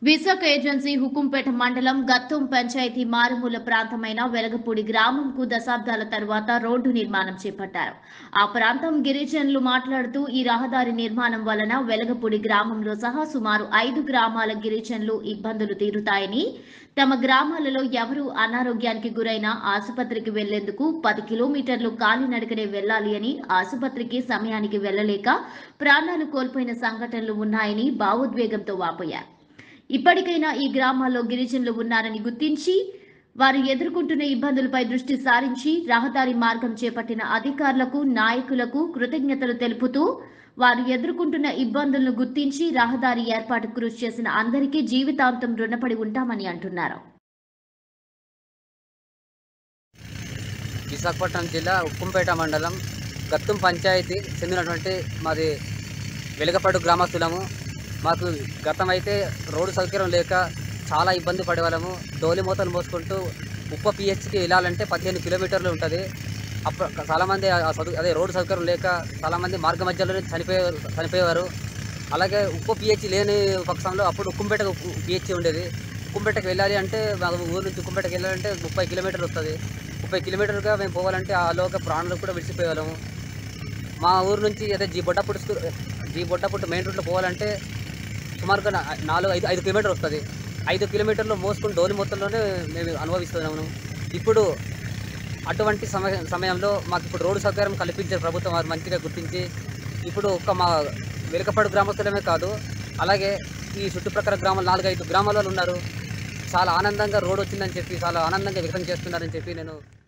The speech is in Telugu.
విశాఖ ఏజెన్సీ హుకుంపేట మండలం గత్తం పంచాయతీ మారుమూల ప్రాంతమైన వెలగపూడి గ్రామంకు దశాబ్దాల తర్వాత రోడ్డు నిర్మాణం చేపట్టారు ఆ ప్రాంతం గిరిజనులు మాట్లాడుతూ ఈ రహదారి నిర్మాణం వలన వెలగపూడి గ్రామంలో సహా సుమారు ఐదు గ్రామాల గిరిజనులు ఇబ్బందులు తీరుతాయని తమ గ్రామాలలో ఎవరు అనారోగ్యానికి గురైన ఆసుపత్రికి వెళ్లేందుకు పది కిలోమీటర్లు కాలినడకనే వెళ్లాలి అని ఆసుపత్రికి సమయానికి వెళ్లలేక ప్రాణాలు కోల్పోయిన సంఘటనలు ఉన్నాయని భావోద్వేగంతో వాపోయారు ఇప్పటికైనా ఈ గ్రామాల్లో గిరిజనులు ఉన్నారని గుర్తించి వారు ఎదుర్కొంటున్న ఇబ్బందులపై దృష్టి సారించి రహదారి మార్గం చేపట్టిన అధికారులకు నాయకులకు కృతజ్ఞతలు తెలుపుతూ వారు ఎదుర్కొంటున్న ఇబ్బందులను గుర్తించి రహదారి ఏర్పాటు కృషి చేసిన అందరికీ జీవితాంతం రుణపడి ఉంటామని అంటున్నారు విశాఖపట్నం జిల్లా ఉక్కుంపేట మండలం గత్తుం పంచాయతీ చెందినటువంటి మాది వెలగపడు గ్రామస్తులము మాకు గతం అయితే రోడ్డు సౌకర్యం లేక చాలా ఇబ్బంది పడేవాళ్ళము డోలి మూతలు మోసుకుంటూ ఉప్ప పిహెచ్కి వెళ్ళాలంటే పదిహేను కిలోమీటర్లు ఉంటుంది అప్పుడు చాలామంది ఆ సౌ- అదే రోడ్డు సౌకర్యం లేక చాలామంది మార్గ మధ్యలోనే చనిపోయే చనిపోయేవారు అలాగే ఉప్పు పిహెచ్ లేని పక్షంలో అప్పుడు ఉక్కుంపేట పిహెచ్ ఉండేది ఉక్కుంపేటకి వెళ్ళాలి అంటే మా ఊరు నుంచి ఉక్కుంపేటకి వెళ్ళాలంటే ముప్పై కిలోమీటర్లు వస్తుంది ముప్పై కిలోమీటర్లుగా మేము పోవాలంటే ఆలోగా ప్రాణాలు కూడా విడిచిపోయేవాళ్ళము మా ఊరు నుంచి అదే G Boddaputtu school G Boddaputtu main రోడ్లో పోవాలంటే సుమారుగా నా- నాలుగు ఐదు ఐదు కిలోమీటర్ వస్తుంది ఐదు కిలోమీటర్లు మోసుకుని డోలి మొత్తంలోనే మేము అనుభవిస్తున్నాము ఇప్పుడు అటువంటి సమయ సమయంలో మాకు ఇప్పుడు రోడ్డు సౌకర్యం కల్పించే ప్రభుత్వం వారు మంచిగా గుర్తించి ఇప్పుడు ఒక మా వెనుకపాడు గ్రామస్తులమే కాదు అలాగే ఈ చుట్టుప్రక్కల గ్రామాలు నాలుగైదు గ్రామాల వాళ్ళు ఉన్నారు చాలా ఆనందంగా రోడ్ వచ్చిందని చెప్పి చాలా ఆనందంగా వ్యక్తం చేస్తున్నారని చెప్పి నేను